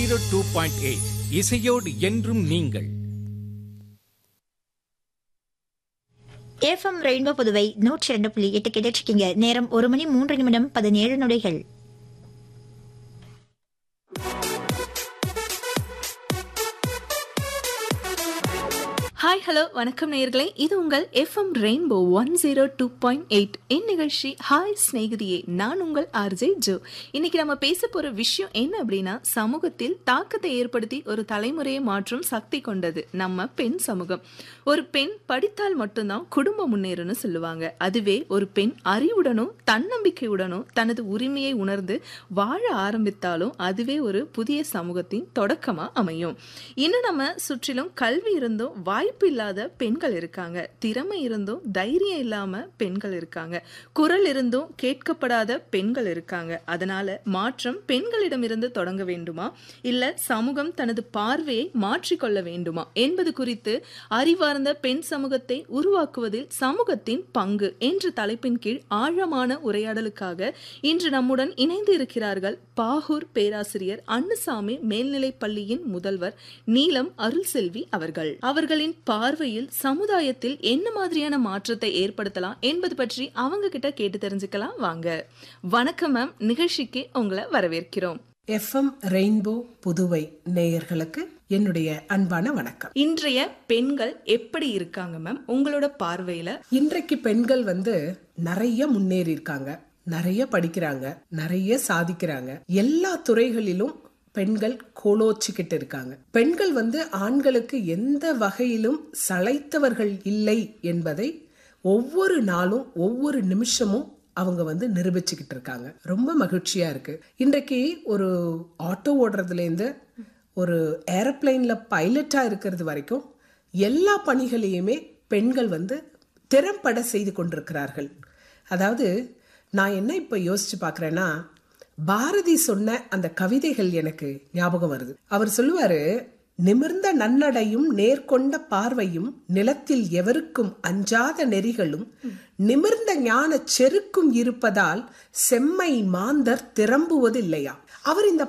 zero two point eight இசையோடு என்றும் நீங்கள் எஃப்எம் ரெயின்போ புதுவை நூற்றி ரெண்டு புள்ளி எட்டு கிடைச்சிருக்கீங்க நேரம் ஒரு மணி மூன்று நிமிடம் பதினேழு நொடிகள் ஹாய் ஹலோ வணக்கம் நேயர்களே இது உங்கள் FM rainbow one zero two point eight என் நிகழ்ச்சி ஹாய் ஸ்நேகிதியே நான் உங்கள் ஆர்ஜே ஜோ இன்னைக்கு நம்ம பேச போற விஷயம் என்ன அப்படின்னா சமூகத்தில் தாக்கத்தை ஏற்படுத்தி ஒரு தலைமுறையை மாற்றும் சக்தி கொண்டது நம்ம பெண் சமூகம் ஒரு பெண் படித்தால் மட்டும்தான் குடும்பம் முன்னேறும்னு சொல்லுவாங்க அதுவே ஒரு பெண் அறிவுடனும் தன்னம்பிக்கையுடனும் தனது உரிமையை உணர்ந்து வாழ ஆரம்பித்தாலும் அதுவே ஒரு புதிய சமூகத்தின் தொடக்கமா அமையும் இன்னும் நம்ம சுற்றிலும் கல்வி இருந்தும் வாய்ப்பு இல்லாத பெண்கள் இருக்காங்க திறமை இருந்தும் தைரியம் இல்லாம பெண்கள் இருக்காங்க குரல் இருந்தும் கேட்கப்படாத பெண்கள் இருக்காங்க அதனால மாற்றம் பெண்களிடமிருந்து தொடங்க வேண்டுமா இல்ல சமூகம் தனது பார்வையை மாற்றிக்கொள்ள வேண்டுமா என்பது குறித்து அறிவார்ந்த பெண் சமூகத்தை உருவாக்குவதில் சமூகத்தின் பங்கு என்ற தலைப்பின் கீழ் ஆழமான உரையாடலுக்காக இன்று நம்முடன் இணைந்து இருக்கிறார்கள் பாகூர் பேராசிரியர் அன்னுசாமி மேல்நிலைப் பள்ளியின் முதல்வர் நீலம் அருள்செல்வி அவர்கள் அவர்களின் பார்வையில் சமுதாயத்தில் என்ன மாதிரியான மாற்றத்தை ஏற்படுத்தலாம் என்பது பற்றி அவங்க கிட்ட கேட்டு தெரிஞ்சுக்கலாம் வாங்க வணக்கம் மேம் நிகழ்ச்சிக்கு உங்களை வரவேற்கிறோம் எஃப்எம் ரெயின்போ புதுவை நேயர்களுக்கு என்னுடைய அன்பான வணக்கம் இன்றைய பெண்கள் எப்படி இருக்காங்க மேம் உங்களோட பார்வையில இன்றைக்கு பெண்கள் வந்து நிறைய முன்னேறி இருக்காங்க நிறைய படிக்கிறாங்க நிறைய சாதிக்கிறாங்க எல்லா துறைகளிலும் பெண்கள் கோலோச்சிக்கிட்டு இருக்காங்க பெண்கள் வந்து ஆண்களுக்கு எந்த வகையிலும் சளைத்தவர்கள் இல்லை என்பதை ஒவ்வொரு நாளும் ஒவ்வொரு நிமிஷமும் அவங்க வந்து நிரூபிச்சுக்கிட்டு இருக்காங்க ரொம்ப மகிழ்ச்சியா இருக்கு இன்றைக்கு ஒரு ஆட்டோ ஓடுறதுலேருந்து ஒரு ஏரோப்ளைன்ல பைலட்டா இருக்கிறது வரைக்கும் எல்லா பணிகளையுமே பெண்கள் வந்து திறம்பட செய்து கொண்டிருக்கிறார்கள் அதாவது நான் என்ன இப்ப யோசிச்சு பார்க்கறேன்னா பாரதி சொன்ன அந்த கவிதைகள் எனக்கு ஞாபகம் வருது அவர் சொல்லுவாரு நிமிர்ந்த நன்னடையும் நேர்கொண்ட பார்வையும் நிலத்தில் எவருக்கும் அஞ்சாத நெறிகளும் நிமிர்ந்த ஞான செருக்கும் இருப்பதால் செம்மை மாந்தர் திரம்புவதில்லையா அவர் இந்த